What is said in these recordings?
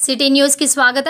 City news కి స్వాగతం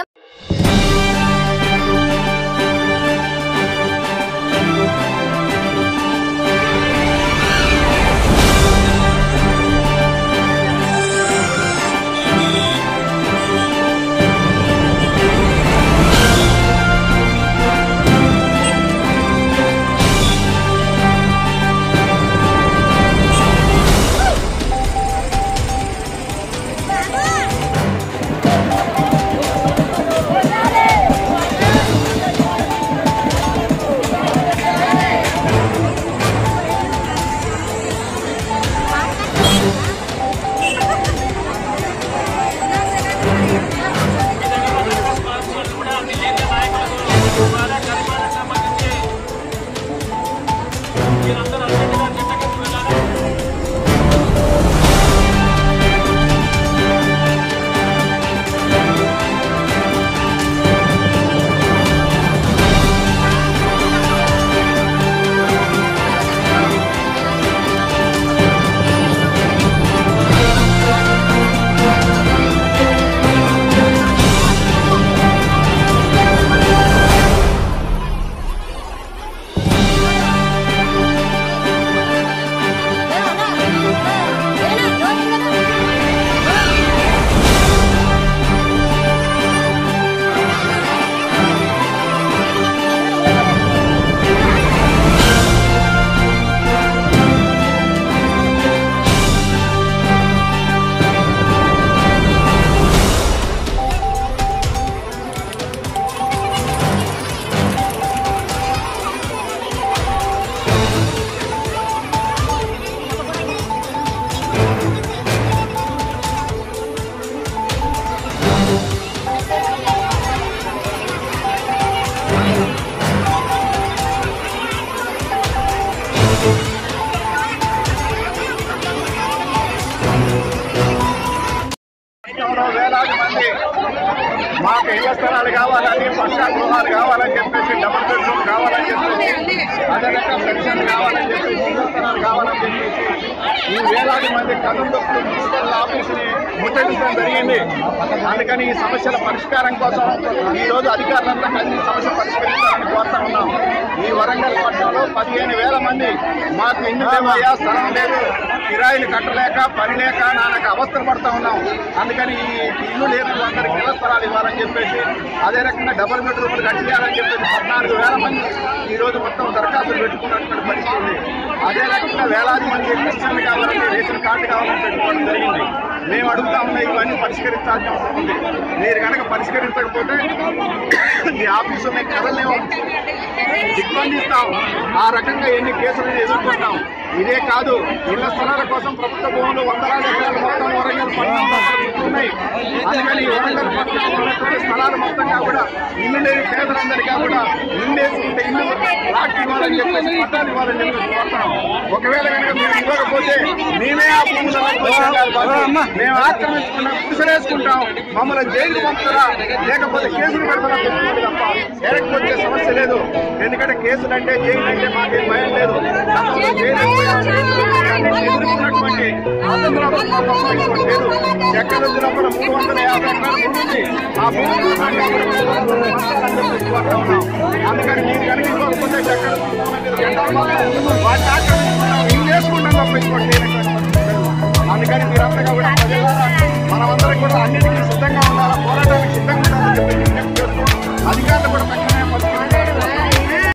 దేశంలో వేలాది మంది మాకు ఇళ్ల స్థలాలు కావాలని పక్క గృహాలు కావాలని చెప్పేసి డబుల్ బెడ్రూమ్ కావాలని చెప్పేసి అదే రకం పెన్షన్ కావాలని చెప్పేసి ఇళ్ల స్థలాలు కావాలని చెప్పేసి ఈ వేలాది మంది కథలు మున్సిపల్ ఆఫీసుని ముట్టడించడం జరిగింది అందుకని ఈ సమస్యల పరిష్కారం కోసం ఈ రోజు అధికారులంతా కలిసి ఈ సమస్య పరిష్కరించాలని కోరుతా ఉన్నాం ఈ వరంగల్ పట్టణంలో పదిహేను వేల మంది మాకు ఇల్లు లేవయ్యా స్థలం లేదు కిరాయిలు కట్టలేక పని లేక నాన్నకు అవస్థలు పడతా ఉన్నాం అందుకని ఈ ఇల్లు లేదు అందరికి ఇళ్ల స్థలాలు ఇవ్వాలని చెప్పేసి అదే రకంగా డబుల్ బెడ్రూమ్లు కట్టియాలని చెప్పేసి పద్నాలుగు వేల మంది ఈ రోజు మొత్తం దరఖాస్తులు పెట్టుకున్నటువంటి పరిస్థితి ఉంది అదే రకంగా వేలాది మంది పెన్షన్లు కావాలని రేషన్ కార్డు కావాలని పెట్టుకోవడం జరిగింది మేము అడుగుతా ఉన్నా ఇవన్నీ పరిష్కరించాల్సిన అవసరం ఉంది మీరు కనుక పరిష్కరించకపోతే మీ ఆఫీసు మేము కదలేము దిగ్బంధిస్తాం ఆ రకంగా ఎన్ని కేసులను ఎదుర్కొంటాం ఇదే కాదు ఇళ్ల స్థలాల కోసం ప్రభుత్వ భూములు వందలాది ఎకరాలు మొత్తం వరంగల్ పట్టణంలో ఉన్నాయి అందుకని ఈ వరంగల్ పట్టణంలో ఉన్నటువంటి స్థలాలు మొత్తంగా కూడా ఇల్లు లేని పేదలందరికీ కూడా ఇల్లు వేసుకుంటే ఇల్లు లాక్ ఇవ్వాలని చెప్పేసి పట్టాలు ఇవ్వాలని చెప్పి కోరుతున్నాం ఒకవేళ కనుక మేము ఇవ్వకపోతే మేమే ఆ భూములను మేము ఆక్రమించుకున్న కుడిసలేసుకుంటాం మమ్మల్ని జైలు పంపుతారా లేకపోతే కేసులు పెడతారా పెట్టుకోండి తప్ప డైరెక్ట్ వచ్చే సమస్య లేదు ఎందుకంటే కేసులు అంటే జైలు అంటే మాకేం భయం లేదు గతంలో జైలు అన్నింటినీ ఎదుర్కొన్నటువంటి స్వతంత్రాబాద్ మా తప్ప ఇంకోటి లేదు ఎక్కడ వచ్చినప్పుడు మూడు వందల యాభై ఎకరాల భూమి ఉంది ఆ భూమి అందుకని మీరు కనుక ఇవ్వకపోతే ఎక్కడ వాటిని ఆక్రమించుకున్నాం ఇల్లు వేసుకుంటాం తప్ప ఇంకోటి లేనటువంటి పరిస్థితి లేదు. అందుకని మీరంతా కూడా ప్రజలారా మనమందరం కూడా అన్నిటికీ